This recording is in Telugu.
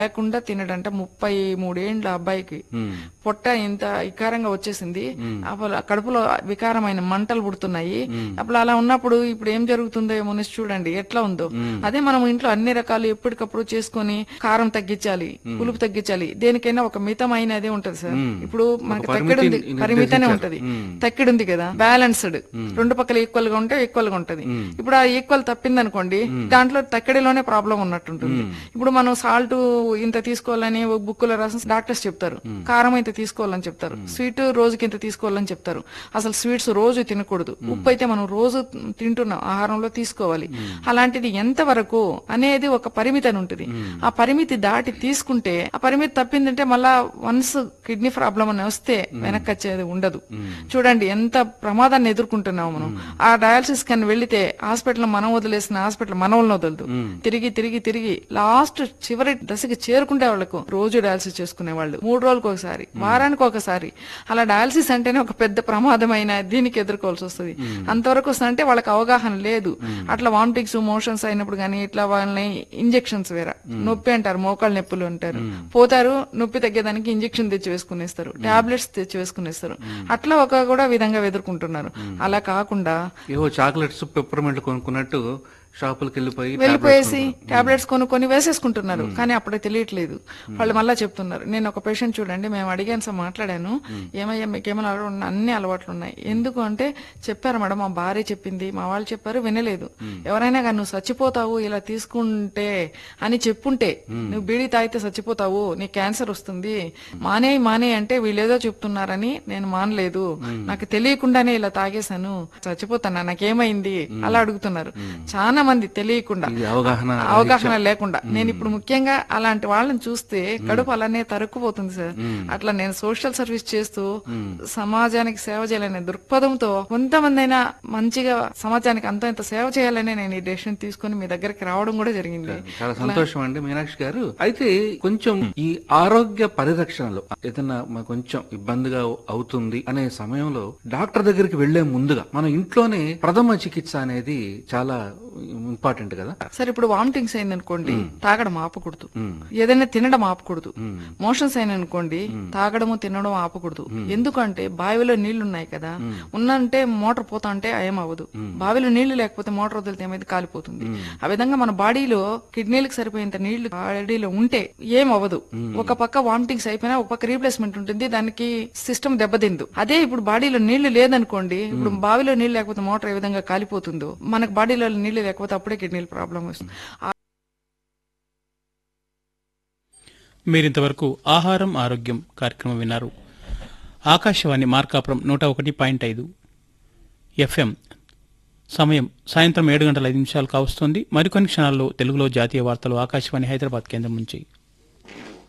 లేకుండా తినడంట ముప్పై మూడేండ్ల అబ్బాయికి ఉమ్. పొట్ట ఇంత వికారంగా వచ్చేసింది అప్పుడు కడుపులో వికారమైన మంటలు పుడుతున్నాయి అప్పుడు అలా ఉన్నప్పుడు ఇప్పుడు ఏం జరుగుతుందో ఏమో అనేసి చూడండి ఎట్లా ఉందో అదే మనం ఇంట్లో అన్ని రకాలు ఎప్పటికప్పుడు చేసుకొని కారం తగ్గించాలి పులుపు తగ్గించాలి దేనికైనా ఒక మితమైనదే ఉంటది సార్ ఇప్పుడు మనకి ఒక తక్కిడి ఉంది పరిమితి పరిమితనే నిర్దేశించారు. ఉంటది మ్మ్. తక్కిడి ఉంది కదా బ్యాలెన్స్డ్ రెండు పక్కల ఈక్వల్ గా ఉంటే ఈక్వల్ గా ఉంటది ఇప్పుడు ఆ ఈక్వల్ తప్పింది అనుకోండి దాంట్లో తక్కిడిలోనే ప్రాబ్లం ఉన్నట్టుంటుంది ఇప్పుడు మనం సాల్ట్ ఇంత తీసుకోవాలని ఒక బుక్కులో రాసిన డాక్టర్స్ చెప్తారు కారం ఇంత తీసుకోవాలని చెప్తారు స్వీట్ రోజుకి ఇంత తీసుకోవాలని చెప్తారు అసలు స్వీట్స్ రోజు తినకూడదు ఉప్పు అయితే మనం రోజు తింటున్నాం ఆహారంలో తీసుకోవాలి అలాంటిది ఎంత వరకు అనేది ఒక పరిమితి అని ఉంటుంది ఆ పరిమితి దాటి తీసుకుంటే ఆ పరిమితి తప్పిందంటే మళ్ళా వన్స్ కిడ్నీ ప్రాబ్లం అని వస్తే వెనక్కి వచ్చేది ఉండదు చూడండి ఎంత ప్రమాదాన్ని ఎదుర్కొంటున్నాము మనం ఆ డయాలసిస్ కని వెళ్లితే హాస్పిటల్ మనం వదిలేసిన హాస్పిటల్ మనల్ని వదలదు తిరిగి తిరిగి తిరిగి లాస్ట్ చివరి దశకి చేరుకుంటే వాళ్ళకు రోజు డయాలసిస్ చేసుకునే వాళ్ళు మూడు రోజులకు ఒకసారి వారానికి ఒకసారి అలా డయాలసిస్ అంటేనే ఒక పెద్ద ప్రమాదమైన దీనికి ఎదుర్కోవాల్సి వస్తుంది అంతవరకు వస్తుందంటే వాళ్ళకి అవగాహన లేదు అట్లా వామిటింగ్స్ మోషన్స్ అయినప్పుడు కానీ ఇట్లా వాళ్ళని ఇంజెక్షన్స్ వేరే నొప్పి అంటారు మోకాళ్ళ నొప్పులు అంటారు పోతారు నొప్పి తగ్గేదానికి ఇంజెక్షన్ తెచ్చి వేసుకునేస్తారు టాబ్లెట్స్ తెచ్చి వేసుకునేస్తారు అట్లా ఒక కూడా విధంగా ఎదుర్కొంటున్నారు అలా కాకుండా ఏవో చాక్లెట్స్ పెప్పర్మెంట్ కొనుక్కున్నట్టు షాపులకు వెళ్ళిపోయి వెళ్ళిపోయేసి టాబ్లెట్స్ కొనుక్కొని వేసేసుకుంటున్నారు కానీ అప్పుడే తెలియట్లేదు వాళ్ళు మళ్ళా చెప్తున్నారు నేను ఒక పేషెంట్ చూడండి మేము అడిగాను సార్ మాట్లాడాను ఏమయ్యా మీకేమైనా అలవాటు ఉన్నాయి? అన్ని అలవాట్లు ఉన్నాయి ఎందుకు అంటే చెప్పారు మేడం మా భార్య చెప్పింది మా వాళ్ళు చెప్పారు వినలేదు ఎవరైనా కానీ నువ్వు చచ్చిపోతావు ఇలా తీసుకుంటే అని చెప్పుంటే నువ్వు బీడీ తాగితే చచ్చిపోతావు నీకు క్యాన్సర్ వస్తుంది మానే మానే అంటే వీళ్ళేదో చెప్తున్నారని నేను మానలేదు నాకు తెలియకుండానే ఇలా తాగేశాను చచ్చిపోతాను నాకేమైంది అలా అడుగుతున్నారు చాలా మంది తెలియకుండా ఇది అవగాహన అవగాహన లేకుండా నేను ఇప్పుడు ముఖ్యంగా అలాంటి వాళ్ళని చూస్తే కడుపు అలానే తరుక్కుపోతుంది సార్ అట్లా నేను సోషల్ సర్వీస్ చేస్తూ సమాజానికి సేవ చేయాలనే దృక్పథంతో కొంతమంది అయినా మంచిగా సమాజానికి అంత ఇంత సేవ చేయాలని నేను ఈ డెసిషన్ తీసుకుని మీ దగ్గరికి రావడం కూడా జరిగింది చాలా సంతోషం అండి మీనాక్షి గారు అయితే కొంచెం ఈ ఆరోగ్య పరిరక్షణలో ఏదైనా మాకు కొంచెం ఇబ్బందిగా అవుతుంది అనే సమయంలో డాక్టర్ దగ్గరికి వెళ్లే ముందుగా మన ఇంట్లోనే ప్రథమ చికిత్స అనేది చాలా ఇంపార్టెంట్ కదా సరే ఇప్పుడు వామిటింగ్స్ అయింది అనుకోండి తాగడం ఆపకూడదు ఏదైనా తినడం ఆపకూడదు మోషన్స్ అయిన అనుకోండి తాగడము తినడం ఆపకూడదు ఎందుకంటే బావిలో నీళ్లు ఉన్నాయి కదా ఉన్నంటే మోటార్ పోతా అంటే ఏం అవ్వదు బావిలో నీళ్లు లేకపోతే మోటార్ వదిలితే ఏమైంది కాలిపోతుంది ఆ విధంగా మన బాడీలో కిడ్నీలకు సరిపోయేంత నీళ్లు బాడీలో ఉంటే ఏం అవ్వదు ఒక పక్క వామిటింగ్స్ అయిపోయినా ఒక పక్క రీప్లేస్మెంట్ ఉంటుంది దానికి సిస్టమ్ దెబ్బతిందు అదే ఇప్పుడు బాడీలో నీళ్లు లేదనుకోండి ఇప్పుడు బావిలో నీళ్లు లేకపోతే మోటార్ ఏ విధంగా కాలిపోతుందో మనకు బాడీలో నీళ్లు లేకపోతే అప్పుడే కిడ్నీల ప్రాబ్లం వస్తుంది మీరింతవరకు ఆహారం ఆరోగ్యం కార్యక్రమం విన్నారు ఆకాశవాణి మార్కాపురం నూట ఒకటి పాయింట్ ఐదు ఎఫ్ఎం సమయం సాయంత్రం ఏడు గంటల ఐదు నిమిషాలు కావస్తోంది మరికొన్ని క్షణాల్లో తెలుగులో జాతీయ వార్తలు ఆకాశవాణి హైదరాబాద్ కేంద్రం నుంచి